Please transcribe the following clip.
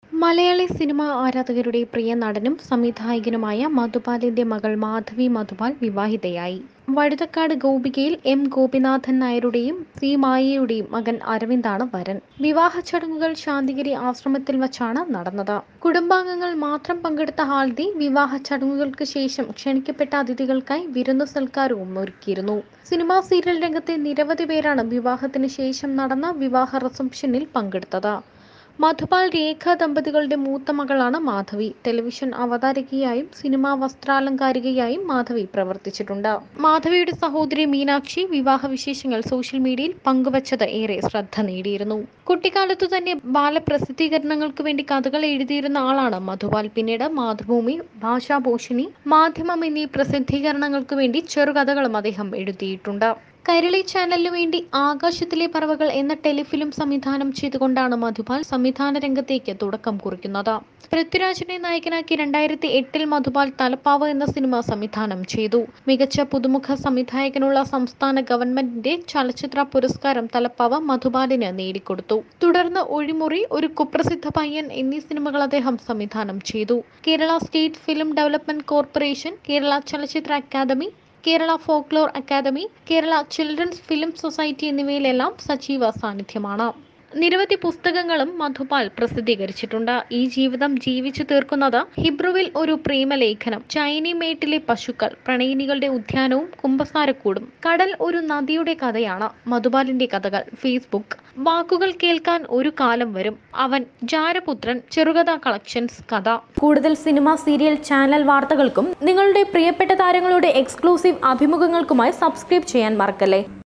Malayali cinema ആരാധകരുടെ പ്രിയ നടനും സംവിധായകനുമായ മധുപാലിന്റെ മകൾ മാധവി മധുപാൽ വിവാഹിതയായി വഴുതക്കാട് ഗോപികയിൽ എം ഗോപിനാഥൻ നായരുടെയും സി മായയുടെയും മകൻ അരവിന്ദാണ് വരൻ വിവാഹ ചടങ്ങുകൾ ശാന്തിഗിരി ആശ്രമത്തിൽ വച്ചാണ് നടന്നത് കുടുംബാംഗങ്ങൾ മാത്രം പങ്കെടുത്ത ഹാൽദി വിവാഹ ചടങ്ങുകൾക്ക് ശേഷം ക്ഷണിക്കപ്പെട്ട അതിഥികൾക്കായി വിരുന്നു സൽക്കാരവും ഒരുക്കിയിരുന്നു സിനിമാ സീരിയൽ രംഗത്തെ നിരവധി പേരാണ് വിവാഹത്തിന് ശേഷം നടന്ന വിവാഹ റിസപ്ഷനിൽ പങ്കെടുത്തത് മധുപാൽ രേഖ ദമ്പതികളുടെ മൂത്ത മകളാണ് മാധവി ടെലിവിഷൻ അവതാരകയായും സിനിമാ വസ്ത്രാലങ്കാരികയായും മാധവി പ്രവർത്തിച്ചിട്ടുണ്ട് മാധവിയുടെ സഹോദരി മീനാക്ഷി വിവാഹ വിശേഷങ്ങൾ സോഷ്യൽ മീഡിയയിൽ പങ്കുവച്ചത് ഏറെ ശ്രദ്ധ നേടിയിരുന്നു കുട്ടിക്കാലത്തു തന്നെ ബാലപ്രസിദ്ധീകരണങ്ങൾക്ക് വേണ്ടി കഥകൾ എഴുതിയിരുന്ന ആളാണ് മധുപാൽ പിന്നീട് മാതൃഭൂമി ഭാഷാഭൂഷണി മാധ്യമം എന്നീ പ്രസിദ്ധീകരണങ്ങൾക്ക് വേണ്ടി ചെറുകഥകളും അദ്ദേഹം എഴുതിയിട്ടുണ്ട് കൈരളി ചാനലിനു വേണ്ടി ആകാശത്തിലെ പറവകൾ എന്ന ടെലിഫിലിം സംവിധാനം ചെയ്തുകൊണ്ടാണ് മധുപാൽ സംവിധാന രംഗത്തേക്ക് തുടക്കം കുറിക്കുന്നത് പൃഥ്വിരാജിനെ നായകനാക്കി രണ്ടായിരത്തി എട്ടിൽ മധുപാൽ തലപ്പാവ് എന്ന സിനിമ സംവിധാനം ചെയ്തു മികച്ച പുതുമുഖ സംവിധായകനുള്ള സംസ്ഥാന ഗവൺമെന്റിന്റെ ചലച്ചിത്ര പുരസ്കാരം തലപ്പാവ് മധുപാലിന് നേടിക്കൊടുത്തു തുടർന്ന് ഒഴിമുറി ഒരു കുപ്രസിദ്ധ പയ്യൻ എന്നീ സിനിമകൾ അദ്ദേഹം സംവിധാനം ചെയ്തു കേരള സ്റ്റേറ്റ് ഫിലിം ഡെവലപ്മെന്റ് കോർപ്പറേഷൻ കേരള ചലച്ചിത്ര അക്കാദമി കേരള ഫോക്ലോർ അക്കാദമി കേരള ചിൽഡ്രൻസ് ഫിലിം സൊസൈറ്റി എന്നിവയിലെല്ലാം സജീവ സാന്നിധ്യമാണ് നിരവധി പുസ്തകങ്ങളും മധുപാൽ പ്രസിദ്ധീകരിച്ചിട്ടുണ്ട് ഈ ജീവിതം ജീവിച്ചു തീർക്കുന്നത് ഹിബ്രുവിൽ ഒരു പ്രേമലേഖനം ചൈനീമേട്ടിലെ പശുക്കൾ പ്രണയിനികളുടെ ഉദ്യാനവും കുമ്പസാരക്കൂടും കടൽ ഒരു നദിയുടെ കഥയാണ് മധുപാലിന്റെ കഥകൾ ഫേസ്ബുക്ക് വാക്കുകൾ കേൾക്കാൻ ഒരു കാലം വരും അവൻ ജാരപുത്രൻ ചെറുകഥ കളക്ഷൻസ് കഥ കൂടുതൽ സിനിമ സീരിയൽ ചാനൽ വാർത്തകൾക്കും നിങ്ങളുടെ പ്രിയപ്പെട്ട താരങ്ങളുടെ എക്സ്ക്ലൂസീവ് അഭിമുഖങ്ങൾക്കുമായി സബ്സ്ക്രൈബ് ചെയ്യാൻ മറക്കല്ലേ